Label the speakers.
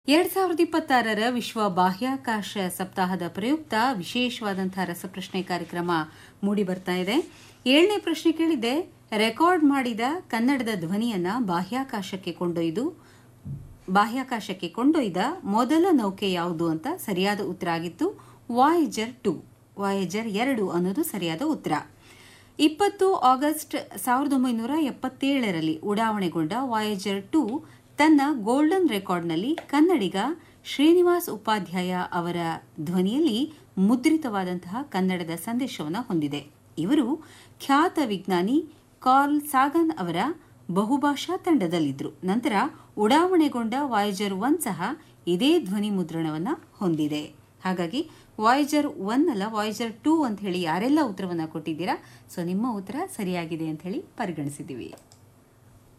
Speaker 1: ಎರಡ್ ಸಾವಿರದ ಇಪ್ಪತ್ತಾರರ ವಿಶ್ವ ಬಾಹ್ಯಾಕಾಶ ಸಪ್ತಾಹದ ಪ್ರಯುಕ್ತ ವಿಶೇಷವಾದಂತಹ ರಸಪ್ರಶ್ನೆ ಕಾರ್ಯಕ್ರಮ ಮೂಡಿ ಬರ್ತಾ ಇದೆ ಏಳನೇ ಪ್ರಶ್ನೆ ಕೇಳಿದೆ ರೆಕಾರ್ಡ್ ಮಾಡಿದ ಕನ್ನಡದ ಧ್ವನಿಯನ್ನ ಬಾಹ್ಯಾಕಾಶಕ್ಕೆ ಕೊಂಡೊಯ್ದು ಬಾಹ್ಯಾಕಾಶಕ್ಕೆ ಕೊಂಡೊಯ್ದ ಮೊದಲ ನೌಕೆ ಯಾವುದು ಅಂತ ಸರಿಯಾದ ಉತ್ತರ ಆಗಿತ್ತು ವಾಯೇಜರ್ ಟು ವಾಯೇಜರ್ ಎರಡು ಅನ್ನೋದು ಸರಿಯಾದ ಉತ್ತರ ಇಪ್ಪತ್ತು ಆಗಸ್ಟ್ ಸಾವಿರದ ಒಂಬೈನೂರ ಎಪ್ಪತ್ತೇಳರಲ್ಲಿ ಉಡಾವಣೆಗೊಂಡ ವಾಯೇಜರ್ ಟು ತನ್ನ ಗೋಲ್ಡನ್ ರೆಕಾರ್ಡ್ನಲ್ಲಿ ಕನ್ನಡಿಗ ಶ್ರೀನಿವಾಸ್ ಉಪಾಧ್ಯಾಯ ಅವರ ಧ್ವನಿಯಲ್ಲಿ ಮುದ್ರಿತವಾದಂತಹ ಕನ್ನಡದ ಸಂದೇಶವನ್ನು ಹೊಂದಿದೆ ಇವರು ಖ್ಯಾತ ವಿಜ್ಞಾನಿ ಕಾರ್ಲ್ ಸಾಗನ್ ಅವರ ಬಹುಭಾಷಾ ತಂಡದಲ್ಲಿದ್ದರು ನಂತರ ಉಡಾವಣೆಗೊಂಡ ವಾಯೇಜರ್ ಒನ್ ಸಹ ಇದೇ ಧ್ವನಿ ಮುದ್ರಣವನ್ನು ಹೊಂದಿದೆ ಹಾಗಾಗಿ ವಾಯೇಜರ್ ಒನ್ ಅಲ್ಲ ವಾಯೇಜರ್ ಟೂ ಅಂತ ಹೇಳಿ ಯಾರೆಲ್ಲ ಉತ್ತರವನ್ನು ಕೊಟ್ಟಿದ್ದೀರಾ ಸೊ ನಿಮ್ಮ ಉತ್ತರ ಸರಿಯಾಗಿದೆ ಅಂತ ಹೇಳಿ ಪರಿಗಣಿಸಿದ್ದೀವಿ